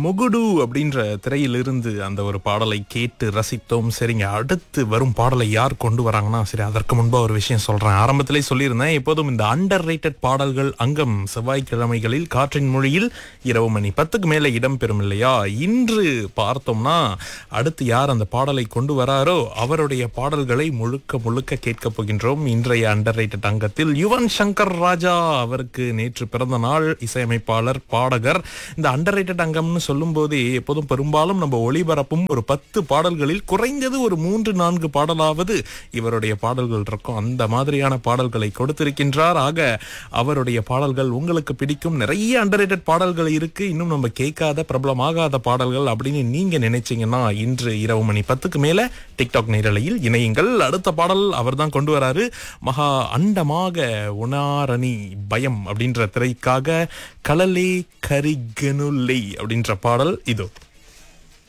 முகுடு அப்படின்ற திரையிலிருந்து அந்த ஒரு பாடலை கேட்டு ரசித்தோம் சரிங்க அடுத்து வரும் பாடலை யார் கொண்டு வராங்கன்னா சரி அதற்கு முன்பா ஒரு விஷயம் சொல்றேன் ஆரம்பத்திலே சொல்லியிருந்தேன் எப்போதும் இந்த அண்டர் பாடல்கள் அங்கம் செவ்வாய்க்கிழமைகளில் காற்றின் மொழியில் இரவு மணி பத்துக்கு மேல இடம்பெறும் இல்லையா இன்று பார்த்தோம்னா அடுத்து யார் அந்த பாடலை கொண்டு வராரோ அவருடைய பாடல்களை முழுக்க முழுக்க கேட்க போகின்றோம் இன்றைய அண்டர் அங்கத்தில் யுவன் சங்கர் ராஜா அவருக்கு நேற்று பிறந்த நாள் இசையமைப்பாளர் பாடகர் இந்த அண்டர் அங்கம்னு சொல்லும் போதே எப்போதும் பெரும்பாலும் நம்ம ஒளிபரப்பும் ஒரு பத்து பாடல்களில் குறைந்தது ஒரு மூன்று நான்கு பாடலாவது இவருடைய பாடல்கள் இருக்கும் அந்த மாதிரியான பாடல்களை கொடுத்திருக்கின்றார் ஆக அவருடைய பாடல்கள் உங்களுக்கு பிடிக்கும் நிறைய அண்டர் பாடல்கள் இருக்கு இன்னும் நம்ம கேட்காத பிரபலமாகாத பாடல்கள் அப்படின்னு நீங்க நினைச்சீங்கன்னா இன்று இரவு மணி பத்துக்கு மேல டிக்டாக் நேரலையில் இணையுங்கள் அடுத்த பாடல் அவர்தான் கொண்டு வராரு மகா அண்டமாக உணாரணி பயம் அப்படின்ற திரைக்காக கலலே கரிகனுலை அப்படின்ற பாடல் இதோ